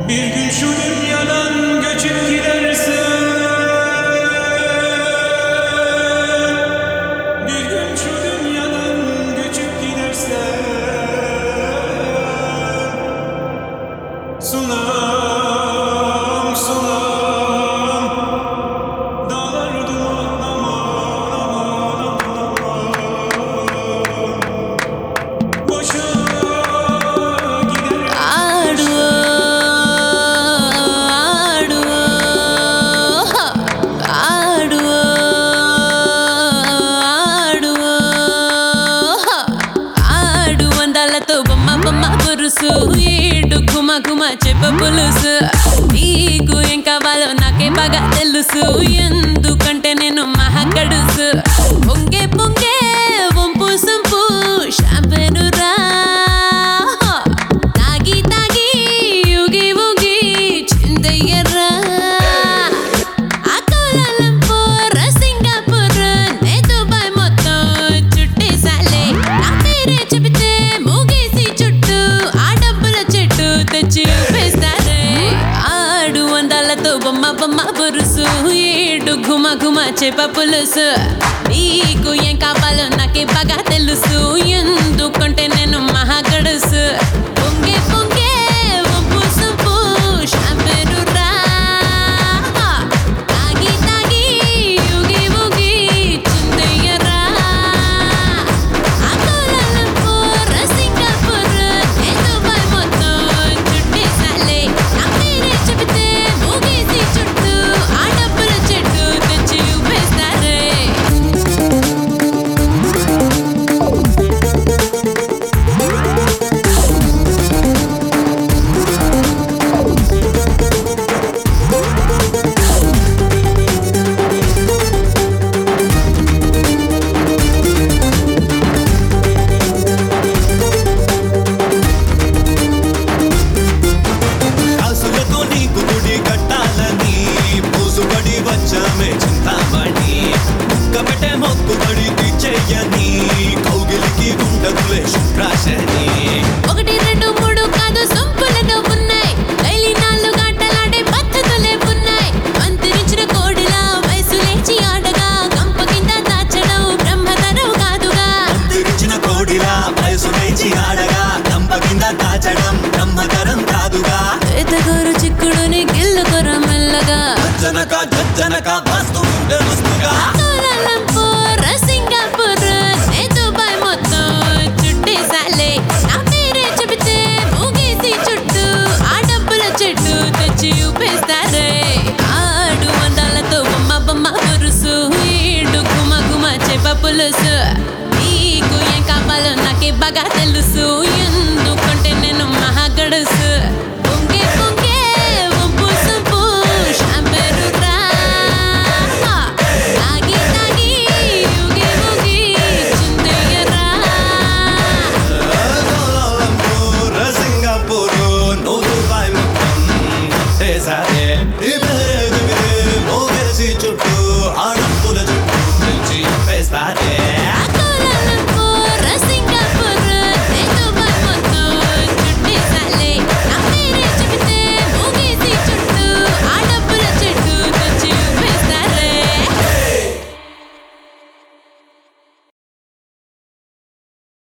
Bir gün şu dünyadan göçüp gidersen Bir gün şu dünyadan göçüp gidersen Sunam sunam Dağlar duman aman aman aman Boşa giderim ఆడువో ఆడువో ఆడువో ఆడువో ఆడు అందాలతో బొమ్మ బొమ్మ పురుసు ఈడు గుమ గుమ చెప్ప పులుసు నీకు ఏం కావాలో నాకే బాగా తెలుసు ఎందుకంటే నేను మహాకడుసు పొంగే పొంగే వంపు సంపు షాంపెను రా తాగి తాగి ఊగి ఊగి చిందయ్యరా అకోలాలంపూర్ సింగపూర్ నే దుబాయ్ మొత్తం చుట్టేసాలే నా పేరే చెబితే మూగేసి చుట్టూ ఆ డబ్బుల చెట్టు తెచ్చి ఊపేస్తారే ఆడు అందాలతో బొమ్మ బొమ్మ బురుసు ఏడు గుమ గుమ చేప పులుసు నీకు ఏం కావాలో నాకే బాగా తెలుసు ఎందుకంటే నేను మహాగడుసు పొంగే పొంగే వంపు సొంపు షాంపెను రా తాగి తాగి ఊగి ఊగి చిందయ్యరా అకోలాలంపూర్ సింగపూర్ నే దుబాయ్ మొత్తం చుట్టేసాలే నా పేరే చెబితే మూగేసి చుట్టూ ఆ డబ్బుల చెట్టు తెచ్చి ఊపేస్తారే కాసులతో నీకు గుడి కట్టాలని పూసుబడి వచ్చామే చింతామణి ముక్కబెట్టే మొక్కుబడి తీర్చేయని కౌగిలికి ఉండదులే శుక్రాశని ఒకటి రెండు మూడు కాదు సొంపులను ఉన్నాయి డైలీ నాలుగు గంటలాడే పద్ధతులే ఉన్నాయి మంత్రించిన కోడిలా వయసు లేచి ఆడగా గంప కింద దాచడం బ్రహ్మతరం కాదుగా తెరిచిన కోడిలా వయసు లేచి ఆడగా దంప కింద దాచడం బ్రహ్మతరం కాదుగా ఎతగోరు చిక్కుడుని గిల్లుకొర మెల్లగా జనక జనక వస్తూ ఉండే వస్తుగా కోలాలంపూర్ సింగపూర్ నే దుబాయ్ మొత్తం చుట్టేసాలే నా పేరే చెబితే ఊగేసి చుట్టూ ఆ డబ్బుల చెట్టు తెచ్చి ఊపేస్తారే ఆడు అందాలతో బొమ్మ బొమ్మ పురుసు ఈడు గుమ గుమ చేప పులుసు నీకు ఏం కావాలో నాకే బాగా తెలుసు